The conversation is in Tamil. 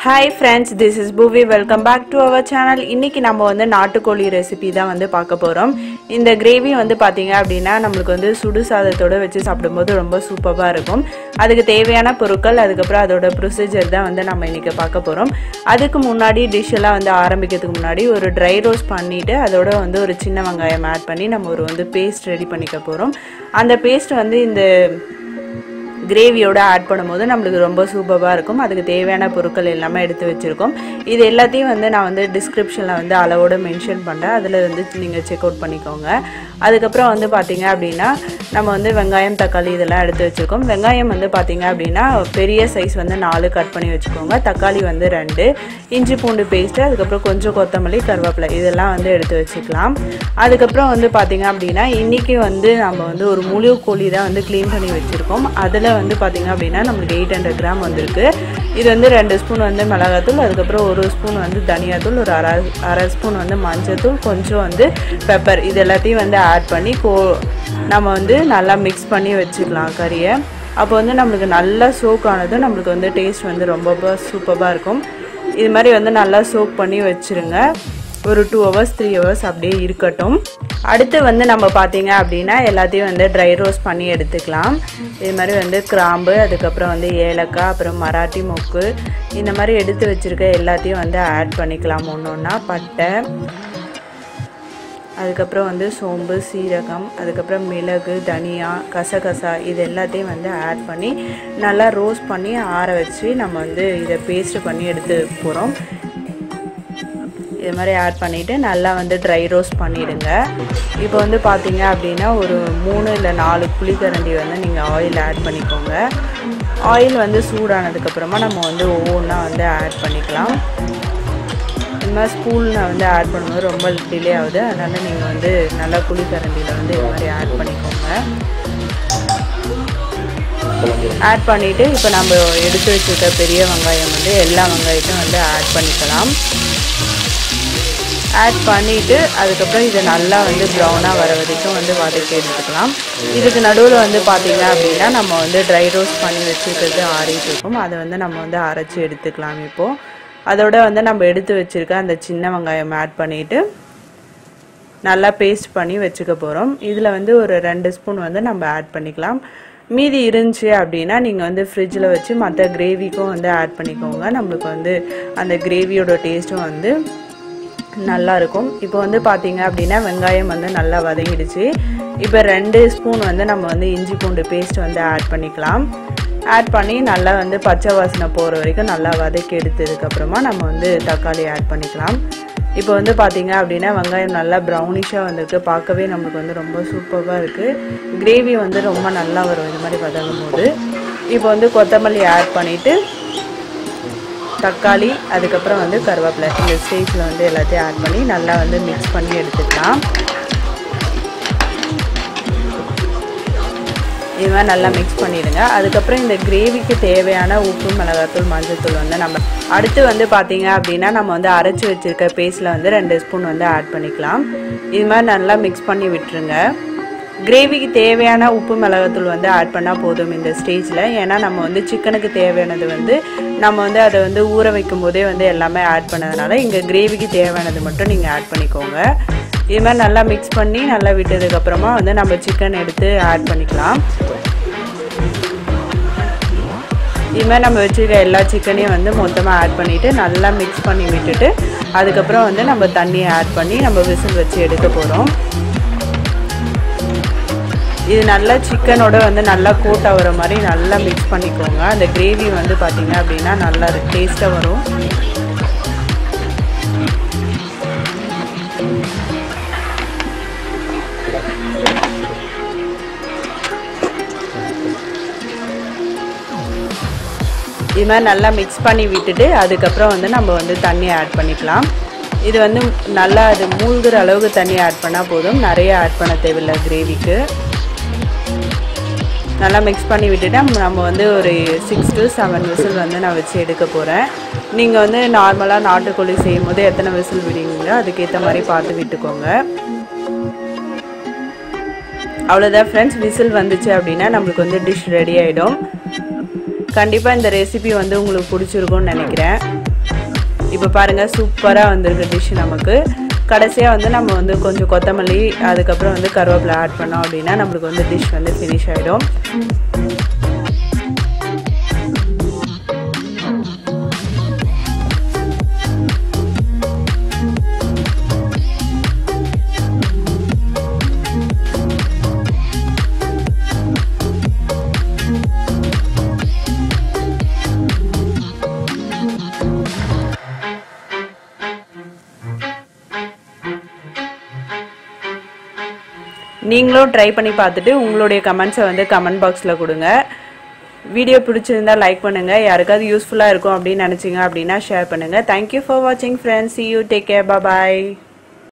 hi friends this is Poovi welcome back to our channel இன்னைக்கு நம்ம வந்து நாட்டுக்கோழி ரெசிபி தான் வந்து பார்க்க போகிறோம் இந்த கிரேவி வந்து பார்த்தீங்க அப்படின்னா நம்மளுக்கு வந்து சுடு சாதத்தோடு வச்சு சாப்பிடும்போது ரொம்ப சூப்பராக இருக்கும் அதுக்கு தேவையான பொருட்கள் அதுக்கப்புறம் அதோட ப்ரொசீஜர் தான் வந்து நம்ம இன்றைக்கி பார்க்க போகிறோம் அதுக்கு முன்னாடி டிஷ் எல்லாம் வந்து ஆரம்பிக்கிறதுக்கு முன்னாடி ஒரு ட்ரை ரோஸ்ட் பண்ணிவிட்டு அதோட வந்து ஒரு சின்ன வெங்காயம் ஆட் பண்ணி நம்ம ஒரு வந்து பேஸ்ட் ரெடி பண்ணிக்க போகிறோம் அந்த பேஸ்ட் வந்து இந்த கிரேவியோட ஆட் பண்ணும்போது நம்மளுக்கு ரொம்ப சூப்பராக இருக்கும் அதுக்கு தேவையான பொருட்கள் எல்லாமே எடுத்து வச்சுருக்கோம் இது எல்லாத்தையும் வந்து நான் வந்து டிஸ்கிரிப்ஷனில் வந்து அளவோடு மென்ஷன் பண்ணுறேன் அதில் வந்து நீங்கள் செக் அவுட் பண்ணிக்கோங்க அதுக்கப்புறம் வந்து பார்த்தீங்க அப்படின்னா நம்ம வந்து வெங்காயம் தக்காளி இதெல்லாம் எடுத்து வச்சுருக்கோம் வெங்காயம் வந்து பார்த்தீங்க அப்படின்னா பெரிய சைஸ் வந்து நாலு கட் பண்ணி வச்சுக்கோங்க தக்காளி வந்து ரெண்டு இஞ்சி பூண்டு பேஸ்ட்டு அதுக்கப்புறம் கொஞ்சம் கொத்தமல்லி கருவேப்பிலை இதெல்லாம் வந்து எடுத்து வச்சுக்கலாம் அதுக்கப்புறம் வந்து பார்த்தீங்க அப்படின்னா இன்றைக்கி வந்து நம்ம வந்து ஒரு முழு கோழி தான் வந்து க்ளீன் பண்ணி வச்சுருக்கோம் அதில் வந்து பார்த்திங்க அப்படின்னா நம்மளுக்கு எயிட் ஹண்ட்ரட் கிராம் வந்திருக்கு இது வந்து ரெண்டு ஸ்பூன் வந்து மிளகாத்தூள் அதுக்கப்புறம் ஒரு ஸ்பூன் வந்து தனியாத்தூள் ஒரு அரை அரை ஸ்பூன் வந்து மஞ்சத்தூள் கொஞ்சம் வந்து பெப்பர் இது எல்லாத்தையும் வந்து ஆட் பண்ணி கோ நம்ம வந்து நல்லா மிக்ஸ் பண்ணி வச்சுக்கலாம் கறியை அப்போ வந்து நம்மளுக்கு நல்லா சோக் ஆனதும் நம்மளுக்கு வந்து டேஸ்ட் வந்து ரொம்ப சூப்பராக இருக்கும் இது மாதிரி வந்து நல்லா சோக் பண்ணி வச்சுருங்க ஒரு டூ ஹவர்ஸ் த்ரீ ஹவர்ஸ் அப்படியே இருக்கட்டும் அடுத்து வந்து நம்ம பார்த்தீங்க அப்படின்னா எல்லாத்தையும் வந்து ட்ரை ரோஸ்ட் பண்ணி எடுத்துக்கலாம் இது மாதிரி வந்து கிராம்பு அதுக்கப்புறம் வந்து ஏலக்காய் அப்புறம் மராட்டி மொக்கு இந்த மாதிரி எடுத்து வச்சுருக்க எல்லாத்தையும் வந்து ஆட் பண்ணிக்கலாம் ஒன்று ஒன்றா பட்டை அதுக்கப்புறம் வந்து சோம்பு சீரகம் அதுக்கப்புறம் மிளகு தனியா கசகசா இது எல்லாத்தையும் வந்து ஆட் பண்ணி நல்லா ரோஸ்ட் பண்ணி ஆற வச்சு நம்ம வந்து இதை பேஸ்ட் பண்ணி எடுத்து போகிறோம் இது மாதிரி ஆட் பண்ணிவிட்டு நல்லா வந்து ட்ரை ரோஸ்ட் பண்ணிவிடுங்க இப்போ வந்து பார்த்தீங்க அப்படின்னா ஒரு மூணு இல்லை நாலு புளிக்கரண்டி வந்து நீங்கள் ஆயில் ஆட் பண்ணிக்கோங்க ஆயில் வந்து சூடானதுக்கப்புறமா நம்ம வந்து ஒவ்வொன்றா வந்து ஆட் பண்ணிக்கலாம் இந்த மாதிரி ஸ்பூனில் வந்து ஆட் பண்ணும்போது ரொம்ப டிலே ஆகுது அதனால் நீங்கள் வந்து நல்லா புளிக்கரண்டியில் வந்து இது மாதிரி ஆட் பண்ணிக்கோங்க ஆட் பண்ணிவிட்டு இப்போ நம்ம எடுத்து வச்சுருக்க பெரிய வெங்காயம் வந்து எல்லா வெங்காயத்தையும் வந்து ஆட் பண்ணிக்கலாம் ஆட் பண்ணிவிட்டு அதுக்கப்புறம் இதை நல்லா வந்து ப்ரௌனாக வர வரைக்கும் வந்து வதக்கி எடுத்துக்கலாம் இதுக்கு நடுவில் வந்து பார்த்திங்க அப்படின்னா நம்ம வந்து ட்ரை ரோஸ்ட் பண்ணி வச்சுருக்கிறது ஆறிட்டு இருக்கும் அதை வந்து நம்ம வந்து அரைச்சி எடுத்துக்கலாம் இப்போது அதோட வந்து நம்ம எடுத்து வச்சுருக்க அந்த சின்ன வெங்காயம் ஆட் பண்ணிவிட்டு நல்லா பேஸ்ட் பண்ணி வச்சுக்க போகிறோம் இதில் வந்து ஒரு ரெண்டு ஸ்பூன் வந்து நம்ம ஆட் பண்ணிக்கலாம் மீதி இருந்துச்சு அப்படின்னா நீங்கள் வந்து ஃப்ரிட்ஜில் வச்சு மற்ற கிரேவிக்கும் வந்து ஆட் பண்ணிக்கோங்க நம்மளுக்கு வந்து அந்த கிரேவியோட டேஸ்ட்டும் வந்து நல்லா இருக்கும் இப்போ வந்து பார்த்தீங்க அப்படின்னா வெங்காயம் வந்து நல்லா வதங்கிடுச்சு இப்போ ரெண்டு ஸ்பூன் வந்து நம்ம வந்து இஞ்சி பூண்டு பேஸ்ட் வந்து ஆட் பண்ணிக்கலாம் ஆட் பண்ணி நல்லா வந்து பச்சை வாசனை போகிற வரைக்கும் நல்லா வதக்கி எடுத்ததுக்கப்புறமா நம்ம வந்து தக்காளி ஆட் பண்ணிக்கலாம் இப்போ வந்து பார்த்தீங்க அப்படின்னா வெங்காயம் நல்லா ப்ரௌனிஷாக வந்திருக்கு பார்க்கவே நம்மளுக்கு வந்து ரொம்ப சூப்பராக இருக்குது கிரேவி வந்து ரொம்ப நல்லா வரும் இது மாதிரி வதங்கும் போது இப்போ வந்து கொத்தமல்லி ஆட் பண்ணிவிட்டு தக்காளி அதுக்கப்புறம் வந்து கருவேப்பிலை இந்த ஸ்டேஜில் வந்து எல்லாத்தையும் ஆட் பண்ணி நல்லா வந்து மிக்ஸ் பண்ணி எடுத்துக்கலாம் இது மாதிரி நல்லா மிக்ஸ் பண்ணிடுங்க அதுக்கப்புறம் இந்த கிரேவிக்கு தேவையான உப்பு மிளகாத்தூள் மஞ்சள்தூள் வந்து நம்ம அடுத்து வந்து பார்த்தீங்க அப்படின்னா நம்ம வந்து அரைச்சி வச்சுருக்க பேஸ்ட்டில் வந்து ரெண்டு ஸ்பூன் வந்து ஆட் பண்ணிக்கலாம் இது மாதிரி நல்லா மிக்ஸ் பண்ணி விட்டுருங்க கிரேவிக்கு தேவையான உப்பு மிளகாத்தூள் வந்து ஆட் பண்ணால் போதும் இந்த ஸ்டேஜில் ஏன்னா நம்ம வந்து சிக்கனுக்கு தேவையானது வந்து நம்ம வந்து அதை வந்து ஊற வைக்கும் போதே வந்து எல்லாமே ஆட் பண்ணதுனால இங்கே கிரேவிக்கு தேவையானது மட்டும் நீங்கள் ஆட் பண்ணிக்கோங்க இது மாதிரி நல்லா மிக்ஸ் பண்ணி நல்லா விட்டதுக்கப்புறமா வந்து நம்ம சிக்கன் எடுத்து ஆட் பண்ணிக்கலாம் இது மாதிரி நம்ம வச்சுருக்க எல்லா சிக்கனையும் வந்து மொத்தமாக ஆட் பண்ணிவிட்டு நல்லா மிக்ஸ் பண்ணி விட்டுட்டு அதுக்கப்புறம் வந்து நம்ம தண்ணியை ஆட் பண்ணி நம்ம விசில் வச்சு எடுக்க போகிறோம் இது நல்லா சிக்கனோட வந்து நல்லா கோட் ஆகிற மாதிரி நல்லா மிக்ஸ் பண்ணிக்கோங்க அந்த கிரேவி வந்து பார்த்திங்க அப்படின்னா நல்லா டேஸ்ட்டாக வரும் இது மாதிரி நல்லா மிக்ஸ் பண்ணி விட்டுட்டு அதுக்கப்புறம் வந்து நம்ம வந்து தண்ணி ஆட் பண்ணிக்கலாம் இது வந்து நல்லா அது மூழ்கிற அளவுக்கு தண்ணி ஆட் பண்ணால் போதும் நிறைய ஆட் பண்ண தேவையில்லை கிரேவிக்கு நல்லா மிக்ஸ் பண்ணி விட்டுட்டு நம்ம வந்து ஒரு சிக்ஸ் டு செவன் விசில் வந்து நான் வச்சு எடுக்க போகிறேன் நீங்கள் வந்து நார்மலாக நாட்டுக்கோழி செய்யும் போது எத்தனை விசில் விடுவீங்களோ அதுக்கேற்ற மாதிரி பார்த்து விட்டுக்கோங்க அவ்வளோதான் ஃப்ரெண்ட்ஸ் விசில் வந்துச்சு அப்படின்னா நம்மளுக்கு வந்து டிஷ் ரெடி ஆகிடும் கண்டிப்பாக இந்த ரெசிபி வந்து உங்களுக்கு பிடிச்சிருக்கும்னு நினைக்கிறேன் இப்போ பாருங்கள் சூப்பராக வந்திருக்கு டிஷ் நமக்கு கடைசியாக வந்து நம்ம வந்து கொஞ்சம் கொத்தமல்லி அதுக்கப்புறம் வந்து கருவேப்பிலை ஆட் பண்ணோம் அப்படின்னா நம்மளுக்கு வந்து டிஷ் வந்து ஃபினிஷ் ஆகிடும் நீங்களும் ட்ரை பண்ணி பார்த்துட்டு உங்களுடைய கமெண்ட்ஸை வந்து கமெண்ட் பாக்ஸில் கொடுங்க வீடியோ பிடிச்சிருந்தா லைக் பண்ணுங்கள் யாருக்காவது யூஸ்ஃபுல்லாக இருக்கும் அப்படின்னு நினச்சிங்க அப்படின்னா ஷேர் பண்ணுங்கள் தேங்க்யூ ஃபார் வாட்சிங் friends you take care bye